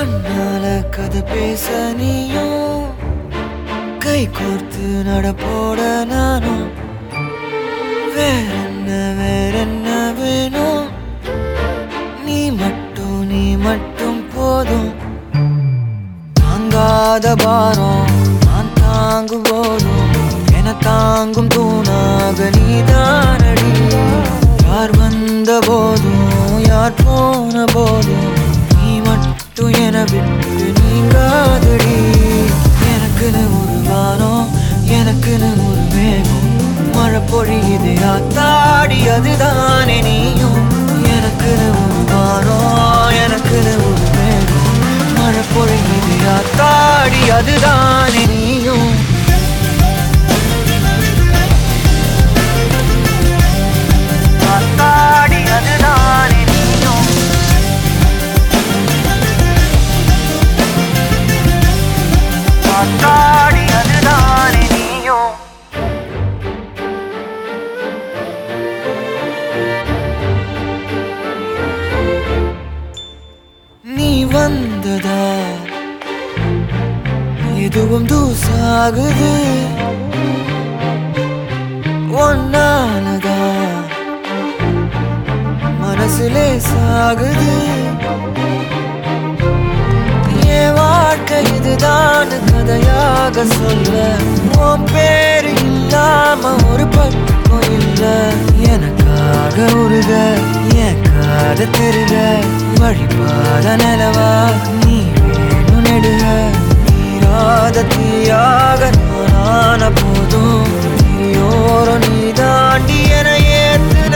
கண்ணால கதை பேச நீயும் கை கோர்த்து நடப்போட நானும் வேறென்ன வேறென்ன வேணும் நீ மட்டும் நீ மட்டும் போதும் தாங்காத பாரம் நான் தாங்கும் போதும் என தாங்கும் தூணாக நீதானடி யார் வந்த போதும் யார் போன போதும் நீ மட்டும் என விட்டு நீங்காதடி எனக்குன்னு ஒரு வானம் எனக்குன்னு ஒரு மேகம் மழை பொழியுது ஆத்தாடி அதுதானே நீயும் எனக்குன்னு ஒரு வானம் எனக்குன்னு ஒரு மேகம் மழை பொழியுது ஆத்தாடி அதுதானே நீயும் ஆத்தாடி அதுதானே நீயும் ஆத்தாடி அதுதானே நீயும் நீ வந்ததா எதுவும் தூசாகுது ஒன்னாலதா மனசுலே சாகுது என் வாழ்க்கை இதுதான் கதையாக சொல்ல உன் பேரு இல்லாம ஒரு பக்கம் இல்ல எனக்காக உருக என் காத திருக வழிபாத நிலவா நீ வேணும் நெடுக நீராத தீயாக நானான போதும் நீயோரம் நீ தாண்டி என ஏத்துன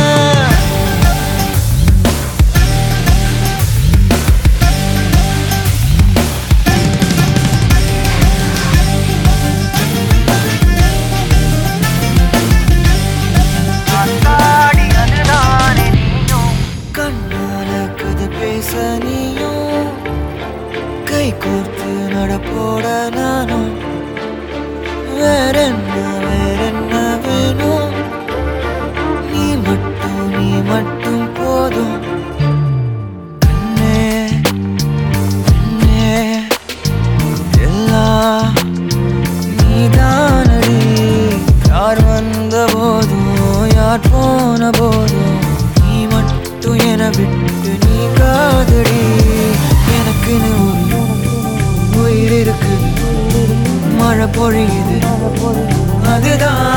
ஆத்தாடி அதுதானே நீயும் கண்ணால கதை பேச நீயும் கை கோர்த்து நடப்போட நானும் வேறென்ன வேறென்ன வேணும் நீ மட்டும் நீ மட்டும் போதும் கண்ணே கண்ணே எல்லாம் நீதானடி யார் வந்த போதும் யார் போன போதும் நீ மட்டும் என விட்டு நீ காதடி எனக்குன்னு ஒரு உயிர் இருக்கு மழை பொழியுது அதுதான்